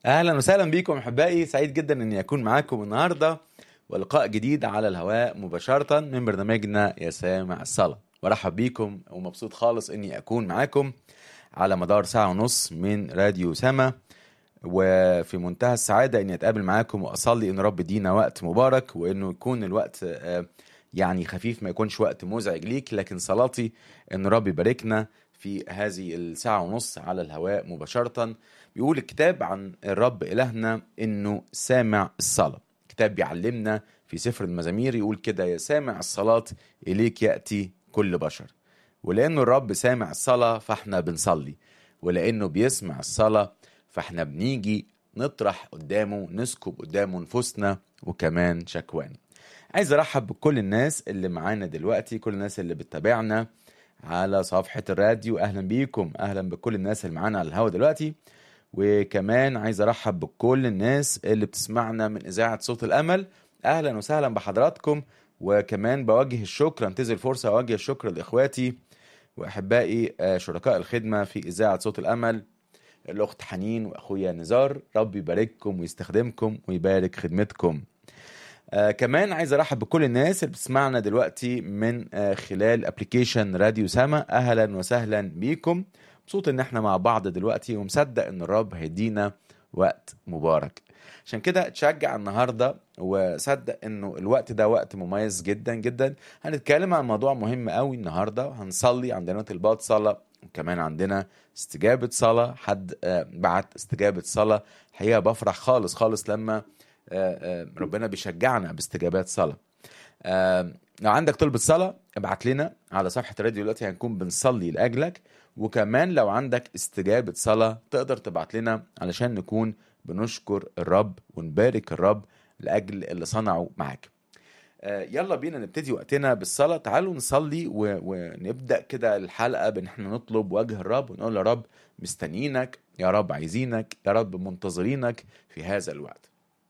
اهلا وسهلا بكم احبائي سعيد جدا اني اكون معاكم النهارده ولقاء جديد على الهواء مباشره من برنامجنا يا سامع الصلاه برحب بيكم ومبسوط خالص اني اكون معاكم على مدار ساعه ونص من راديو سما وفي منتهى السعاده اني اتقابل معاكم واصلي ان رب يدينا وقت مبارك وانه يكون الوقت آه، يعني خفيف ما يكونش وقت مزعج ليك لكن صلاتي ان رب يباركنا في هذه الساعة ونص على الهواء مباشرة بيقول الكتاب عن الرب إلهنا إنه سامع الصلاة كتاب بيعلمنا في سفر المزامير يقول كده يا سامع الصلاة إليك يأتي كل بشر ولأنه الرب سامع الصلاة فاحنا بنصلي ولأنه بيسمع الصلاة فاحنا بنيجي نطرح قدامه نسكب قدامه نفوسنا وكمان شكوانا عايز ارحب بكل الناس اللي معانا دلوقتي كل الناس اللي بتتابعنا على صفحة الراديو أهلا بيكم أهلا بكل الناس اللي معانا على الهوا دلوقتي وكمان عايز أرحب بكل الناس اللي بتسمعنا من إذاعة صوت الأمل أهلا وسهلا بحضراتكم وكمان بوجه الشكر انتزل الفرصة أوجه الشكر لإخواتي وأحبائي آه، شركاء الخدمة في إذاعة صوت الأمل الأخت حنين وأخويا نزار ربي يبارككم ويستخدمكم ويبارك خدمتكم آه كمان عايز ارحب بكل الناس اللي بتسمعنا دلوقتي من آه خلال ابلكيشن راديو سما اهلا وسهلا بيكم مبسوط ان احنا مع بعض دلوقتي ومصدق ان الرب هيدينا وقت مبارك عشان كده اتشجع النهارده وصدق انه الوقت ده وقت مميز جدا جدا هنتكلم عن موضوع مهم قوي النهارده وهنصلي عندنا طلبات صلاه وكمان عندنا استجابه صلاه حد آه، بعت استجابه صلاه الحقيقه بفرح خالص خالص لما آه، آه، ربنا بيشجعنا باستجابات صلاة آه، لو عندك طلبة صلاة ابعت لنا على صفحة الراديو دلوقتي هنكون بنصلي لأجلك وكمان لو عندك استجابة صلاة تقدر تبعت لنا علشان نكون بنشكر الرب ونبارك الرب لأجل اللي صنعه معاك آه، يلا بينا نبتدي وقتنا بالصلاة تعالوا نصلي و... ونبدأ كده الحلقة بإن احنا نطلب وجه الرب ونقول يا رب مستنيينك يا رب عايزينك يا رب منتظرينك في هذا الوقت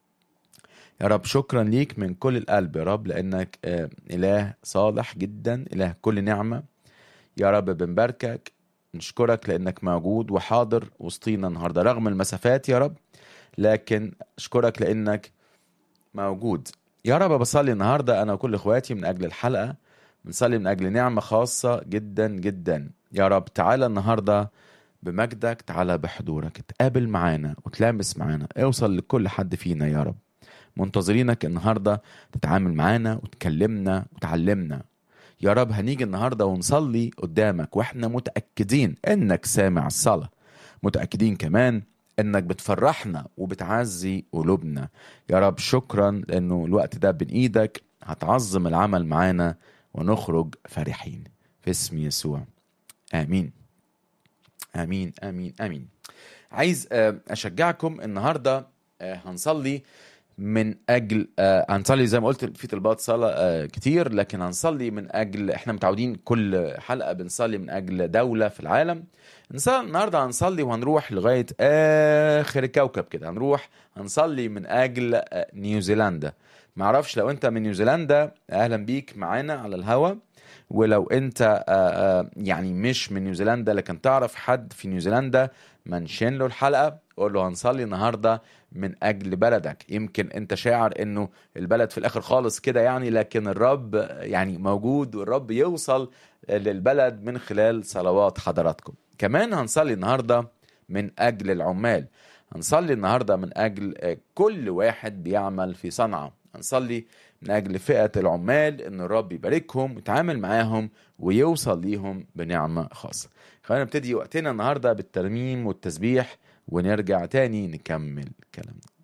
يا رب شكرا ليك من كل القلب يا رب لانك آه، اله صالح جدا اله كل نعمه يا رب بنباركك نشكرك لانك موجود وحاضر وسطينا النهارده رغم المسافات يا رب لكن اشكرك لانك موجود يا رب بصلي النهارده انا وكل اخواتي من اجل الحلقه بنصلي من اجل نعمه خاصه جدا جدا يا رب تعالى النهارده بمجدك تعالى بحضورك اتقابل معانا وتلامس معانا اوصل لكل حد فينا يا رب منتظرينك النهارده تتعامل معانا وتكلمنا وتعلمنا يا رب هنيجي النهارده ونصلي قدامك واحنا متاكدين انك سامع الصلاه متاكدين كمان انك بتفرحنا وبتعزي قلوبنا يا رب شكرا لانه الوقت ده بين ايدك هتعظم العمل معانا ونخرج فرحين في اسم يسوع امين امين امين امين عايز آه، اشجعكم النهارده آه، هنصلي من اجل آه هنصلي زي ما قلت في طلبات صلاه آه كتير لكن هنصلي من اجل احنا متعودين كل حلقه بنصلي من اجل دوله في العالم نصلي النهارده هنصلي وهنروح لغايه اخر الكوكب كده هنروح هنصلي من اجل آه نيوزيلندا معرفش لو انت من نيوزيلندا اهلا بيك معانا على الهوا ولو انت آه، آه، يعني مش من نيوزيلندا لكن تعرف حد في نيوزيلندا منشن له الحلقه قول له هنصلي النهارده من اجل بلدك يمكن انت شاعر انه البلد في الاخر خالص كده يعني لكن الرب يعني موجود والرب يوصل للبلد من خلال صلوات حضراتكم كمان هنصلي النهارده من اجل العمال هنصلي النهارده من اجل آه، كل واحد بيعمل في صنعاء هنصلي من اجل فئه العمال ان الرب يباركهم ويتعامل معاهم ويوصل ليهم بنعمه خاصه خلينا نبتدي وقتنا النهارده بالترميم والتسبيح ونرجع تاني نكمل كلامنا